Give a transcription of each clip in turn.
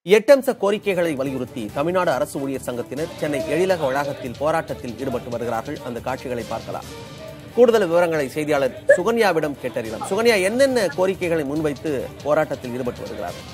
எட்டு அம்ச கோரிக்கைகளை வலியுறுத்தி தமிழ்நாடு அரசு ஊழியர் சங்கத்தினர் சென்னை எழிலக வளாகத்தில் போராட்டத்தில் ஈடுபட்டு வருகிறார்கள் அந்த காட்சிகளை பார்க்கலாம் கூடுதல் விவரங்களை செய்தியாளர் சுகன்யாவிடம் கேட்டறியலாம் சுகன்யா என்னென்ன கோரிக்கைகளை முன்வைத்து போராட்டத்தில் ஈடுபட்டு வருகிறார்கள்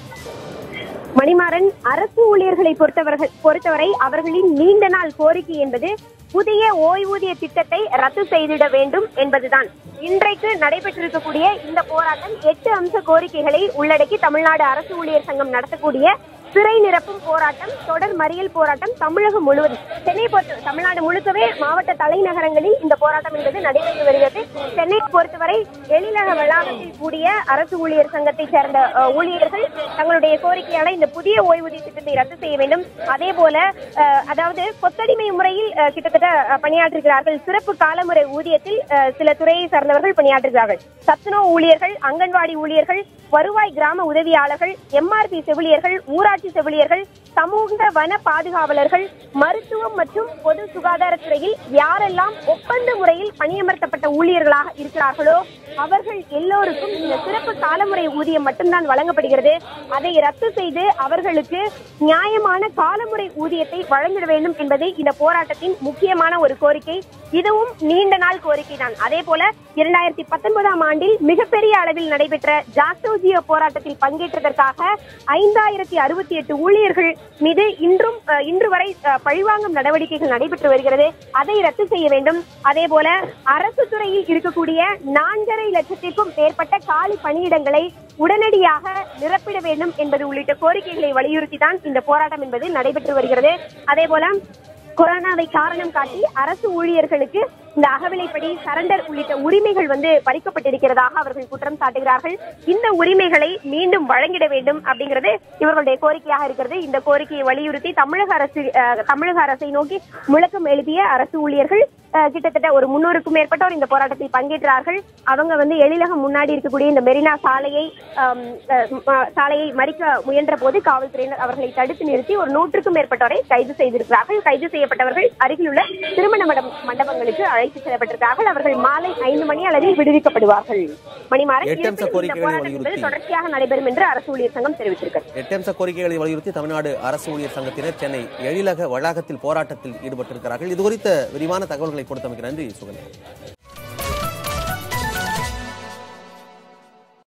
மணிமாறன் அரசு ஊழியர்களை பொறுத்தவர்கள் பொறுத்தவரை அவர்களின் நீண்ட நாள் கோரிக்கை என்பது புதிய ஓய்வூதிய திட்டத்தை ரத்து செய்திட வேண்டும் என்பதுதான் இன்றைக்கு நடைபெற்றிருக்கக்கூடிய இந்த போராட்டம் எட்டு அம்ச கோரிக்கைகளை உள்ளடக்கி தமிழ்நாடு அரசு ஊழியர் சங்கம் நடத்தக்கூடிய சிறை நிரப்பும் போராட்டம் தொடர் மறியல் போராட்டம் தமிழகம் முழுவதும் சென்னை பொறுத்த தமிழ்நாடு முழுக்கவே மாவட்ட தலைநகரங்களில் இந்த போராட்டம் என்பது நடைபெற்று வருகிறது சென்னை பொறுத்தவரை எழிலக வளாகத்தில் கூடிய அரசு ஊழியர் சங்கத்தை சேர்ந்த அஹ், ஊழியர்கள் தங்களுடைய கோரிக்கையான இந்த புதிய ஓய்வூதிய திட்டத்தை ரத்து செய்ய வேண்டும் அதே போல அஹ், அதாவது கொத்தடிமை முறையில் அஹ், கிட்டத்தட்ட அஹ், பணியாற்றுகிறார்கள் சிறப்பு காலமுறை ஊதியத்தில் அஹ், சில துறையை சார்ந்தவர்கள் பணியாற்றுகிறார்கள் சத்துணவு ஊழியர்கள் அங்கன்வாடி ஊழியர்கள் வருவாய் கிராம உதவியாளர்கள் எம்ஆர்பி செவிலியர்கள் ஊராட்சி செவிலியர்கள் சமூக வன பாதுகாவலர்கள் மருத்துவம் மற்றும் பொது சுகாதாரத்துறையில் யாரெல்லாம் ஒப்பந்த முறையில் பணியமர்த்தப்பட்ட ஊழியர்களாக இருக்கிறார்களோ அவர்கள் எல்லோருக்கும் இந்த சிறப்பு காலமுறை ஊதியம் மட்டும்தான் வழங்கப்படுகிறது அதை ரத்து செய்து அவர்களுக்கு நியாயமான காலமுறை ஊதியத்தை வழங்கிட வேண்டும் என்பது இந்த போராட்டத்தின் முக்கியமான ஒரு கோரிக்கை இதுவும் நீண்ட நாள் கோரிக்கை தான் அதே போல இரண்டாயிரத்தி பத்தொன்பதாம் ஆண்டில் மிகப்பெரிய அளவில் நடைபெற்ற ஜாக்டோஜியோ போராட்டத்தில் பங்கேற்றதற்காக ஐந்தாயிரத்தி அறுபத்தி எட்டு ஊழியர்கள் மீது இன்றும் அஹ், இன்று வரை அஹ், பழிவாங்கும் நடவடிக்கைகள் நடைபெற்று வருகிறது அதை ரத்து செய்ய வேண்டும் அதே போல அரசு துறையில் இருக்கக்கூடிய நான்கரை லட்சத்திற்கும் மேற்பட்ட காலி பணியிடங்களை உடனடியாக நிரப்பிட வேண்டும் என்பது உள்ளிட்ட கோரிக்கைகளை வலியுறுத்தி தான் இந்த போராட்டம் என்பது நடைபெற்று வருகிறது அதே போல கொரோனாவை காரணம் காட்டி அரசு ஊழியர்களுக்கு இந்த அகவிலைப்படி சரண்டர் உள்ளிட்ட உரிமைகள் வந்து பறிக்கப்பட்டிருக்கிறதாக அவர்கள் குற்றம் சாட்டுகிறார்கள் இந்த உரிமைகளை மீண்டும் வழங்கிட வேண்டும் அப்படிங்கிறது இவர்களுடைய கோரிக்கையாக இருக்கிறது இந்த கோரிக்கையை வலியுறுத்தி தமிழக அரசு அஹ், தமிழக அரசை நோக்கி முழக்கம் எழுப்பிய அரசு ஊழியர்கள் அஹ், கிட்டத்தட்ட ஒரு முன்னூறுக்கும் மேற்பட்டோர் இந்த போராட்டத்தில் பங்கேற்றார்கள் அவங்க வந்து எழிலகம் முன்னாடி இருக்கக்கூடிய இந்த மெரினா சாலையை ஆம், அஹ், ம- சாலையை மறிக்க முயன்ற போது காவல்துறையினர் அவர்களை தடுத்து நிறுத்தி ஒரு நூற்றுக்கும் மேற்பட்டோரை கைது செய்திருக்கிறார்கள் கைது செய்யப்பட்டவர்கள் அருகிலுள்ள திருமண மண்டப- மண்டபங்களுக்கு அழைத்து செல்லப்பட்டிருக்கிறார்கள் அவர்கள் மாலை ஐந்து மணி அளவில் விடுவிக்கப்படுவார்கள் மணிமாறன் எட்டு அம்ச இருப்பினும் இந்த கோரிக்கைகளை போராட்டம் என்பது வலியுறுத்தி. தொடர்ச்சியாக நடைபெறும் என்று அரசு ஊழியர் சங்கம் தெரிவித்திருக்கிறது எட்டு அம்ச கோரிக்கைகளை வலியுறுத்தி தமிழ்நாடு அரசு ஊழியர் சங்கத்தினர் சென்னை எழிலக வளாகத்தில் போராட்டத்தில் ஈடுபட்டிருக்கிறார்கள் இது குறித்த விரிவான தகவல்களை கொடுத்தமைக்கு நன்றி சுகன்யா